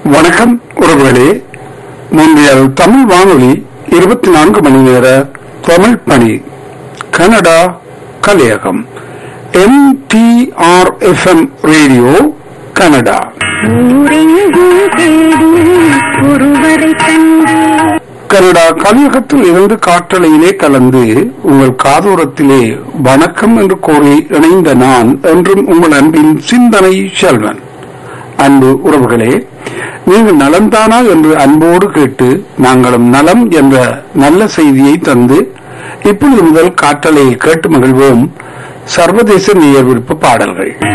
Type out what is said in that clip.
வணக்கம் உறவுகளே முந்தையல் தமிழ் வானொலி இருபத்தி நான்கு மணி நேர தமிழ் பணி கனடா கலையகம் எம்டிஆர் எஃப்எம் ரேடியோ கனடா ஊரெங்கும் தேடி ஒருவரை கண்டு கனடா கலியுகத்தில் இருந்து காற்றலையிலே கலந்து உங்கள் காதோரத்திலே வணக்கம் என்று கூறி இணைந்த நான் என்றும் உங்கள் அன்பின் சிந்தனை செல்வன் அன்பு உறவுகளே நீங்கள் நலம்தானா என்று அன்போடு கேட்டு நாங்களும் நலம் என்ற நல்ல செய்தியை தந்து இப்பொழுது முதல் காற்றலையை கேட்டு மகிழ்வோம் சர்வதேச நேயர் விருப்ப பாடல்கள்